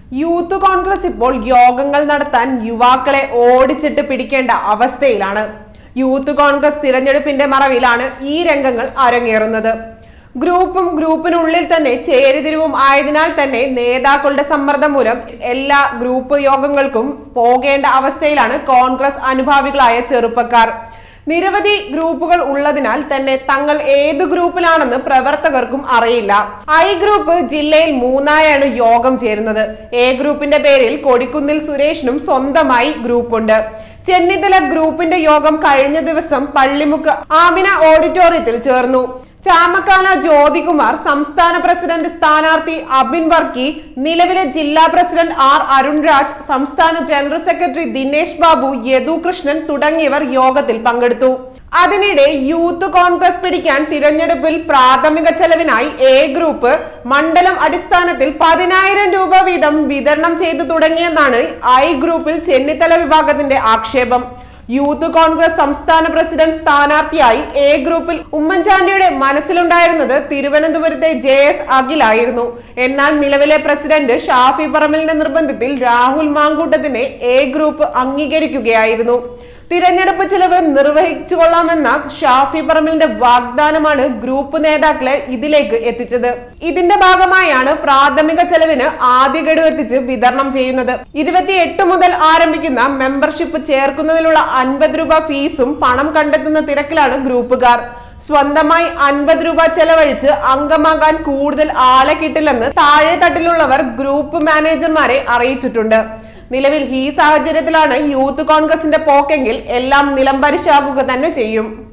youth Congress ഇപ്പോൾ യോഗങ്ങൾ നടത്താൻ യുവാക്കളെ ഓടിച്ചിട്ട് പിടിക്കേണ്ട അവസ്ഥയിലാണ് യൂത്ത് കോൺഗ്രസ് തിരഞ്ഞെടുപ്പിന്റെ മറവിലാണ് ഈ രംഗങ്ങൾ അരങ്ങേറുന്നത് ഗ്രൂപ്പും ഗ്രൂപ്പിനുള്ളിൽ തന്നെ ചേരിതിരിവും ആയതിനാൽ തന്നെ നേതാക്കളുടെ സമ്മർദ്ദം മൂലം എല്ലാ ഗ്രൂപ്പ് യോഗങ്ങൾക്കും പോകേണ്ട അവസ്ഥയിലാണ് കോൺഗ്രസ് അനുഭാവികളായ ചെറുപ്പക്കാർ നിരവധി ഗ്രൂപ്പുകൾ ഉള്ളതിനാൽ തന്നെ തങ്ങൾ ഏത് ഗ്രൂപ്പിലാണെന്ന് പ്രവർത്തകർക്കും അറിയില്ല ഐ ഗ്രൂപ്പ് ജില്ലയിൽ മൂന്നായാണ് യോഗം ചേരുന്നത് എ ഗ്രൂപ്പിന്റെ പേരിൽ കൊടിക്കുന്നിൽ സുരേഷിനും സ്വന്തമായി ഗ്രൂപ്പുണ്ട് ചെന്നിത്തല ഗ്രൂപ്പിന്റെ യോഗം കഴിഞ്ഞ ദിവസം പള്ളിമുക്ക് ആമിന ഓഡിറ്റോറിയത്തിൽ ചേർന്നു ചാമക്കാല ജ്യോതികുമാർ സംസ്ഥാന പ്രസിഡന്റ് സ്ഥാനാർത്ഥി അബിൻ വർക്കി നിലവിലെ ജില്ലാ പ്രസിഡന്റ് ആർ അരുൺരാജ് സംസ്ഥാന ജനറൽ സെക്രട്ടറി ദിനേശ് ബാബു യദു കൃഷ്ണൻ തുടങ്ങിയവർ യോഗത്തിൽ പങ്കെടുത്തു അതിനിടെ യൂത്ത് കോൺഗ്രസ് പിടിക്കാൻ തിരഞ്ഞെടുപ്പിൽ പ്രാഥമിക ചെലവിനായി എ ഗ്രൂപ്പ് മണ്ഡലം അടിസ്ഥാനത്തിൽ പതിനായിരം രൂപ വീതം വിതരണം ചെയ്തു തുടങ്ങിയെന്നാണ് ഐ ഗ്രൂപ്പിൽ ചെന്നിത്തല വിഭാഗത്തിന്റെ ആക്ഷേപം യൂത്ത് കോൺഗ്രസ് സംസ്ഥാന പ്രസിഡന്റ് സ്ഥാനാർത്ഥിയായി എ ഗ്രൂപ്പിൽ ഉമ്മൻചാണ്ടിയുടെ മനസ്സിലുണ്ടായിരുന്നത് തിരുവനന്തപുരത്തെ ജെ എസ് അഖിലായിരുന്നു എന്നാൽ നിലവിലെ പ്രസിഡന്റ് ഷാഫി പറമ്പലിന്റെ നിർബന്ധത്തിൽ രാഹുൽ മാങ്കൂട്ടത്തിനെ എ ഗ്രൂപ്പ് അംഗീകരിക്കുകയായിരുന്നു തിരഞ്ഞെടുപ്പ് ചെലവ് നിർവഹിച്ചുകൊള്ളാമെന്ന ഷാഫി പറമ്പലിന്റെ വാഗ്ദാനമാണ് ഗ്രൂപ്പ് നേതാക്കളെ ഇതിലേക്ക് എത്തിച്ചത് ഇതിന്റെ ഭാഗമായാണ് പ്രാഥമിക ചെലവിന് ആദ്യ ഗഡു എത്തിച്ച് വിതരണം ചെയ്യുന്നത് ഇരുപത്തിയെട്ട് മുതൽ ആരംഭിക്കുന്ന മെമ്പർഷിപ്പ് ചേർക്കുന്നതിലുള്ള അൻപത് രൂപ ഫീസും പണം കണ്ടെത്തുന്ന തിരക്കിലാണ് ഗ്രൂപ്പുകാർ സ്വന്തമായി അൻപത് രൂപ ചെലവഴിച്ച് അംഗമാകാൻ കൂടുതൽ ആളെ കിട്ടില്ലെന്ന് താഴെ തട്ടിലുള്ളവർ ഗ്രൂപ്പ് മാനേജർമാരെ അറിയിച്ചിട്ടുണ്ട് നിലവിൽ ഈ സാഹചര്യത്തിലാണ് യൂത്ത് കോൺഗ്രസിന്റെ പോക്കെങ്കിൽ എല്ലാം നിലംപരിശാകുക തന്നെ ചെയ്യും